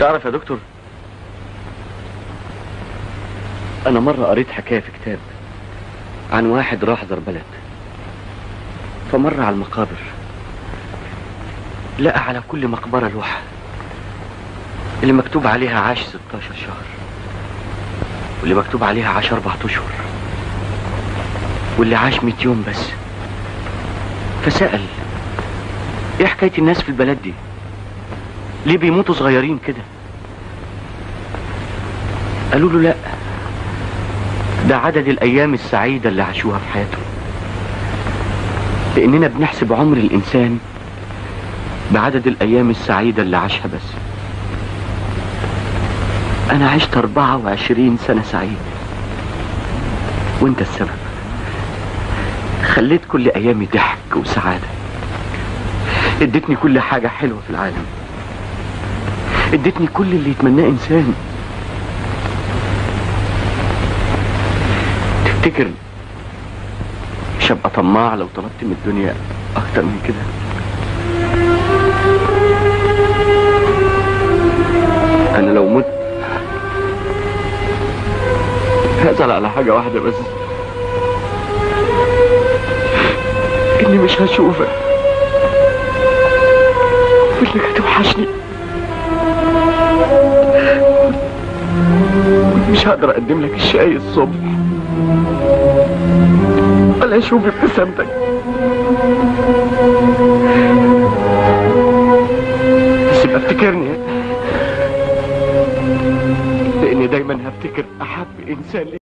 تعرف يا دكتور انا مرة قريت حكاية في كتاب عن واحد راح زار بلد فمر على المقابر لقى على كل مقبرة لوحة اللي مكتوب عليها عاش 16 شهر واللي مكتوب عليها عاش أربعة أشهر واللي عاش 100 يوم بس فسأل ايه حكاية الناس في البلد دي ليه بيموتوا صغيرين كده قالوا له لا ده عدد الايام السعيدة اللي عاشوها في حياتهم لاننا بنحسب عمر الانسان بعدد الايام السعيدة اللي عاشها بس انا عشت 24 سنة سعيد وانت السبب خليت كل ايامي ضحك وسعادة اديتني كل حاجة حلوة في العالم اديتني كل اللي يتمناه انسان تفتكر مش هبقى طماع لو طلبت من الدنيا اكتر من كده انا لو مت هزعل على حاجة واحدة بس اني مش هشوفك وانك هتوحشني مش هقدر اقدم لك الشاي الصبح ولا اشوف ابتسامتك بس يبقى افتكرني لاني دايما هفتكر احب انسان لي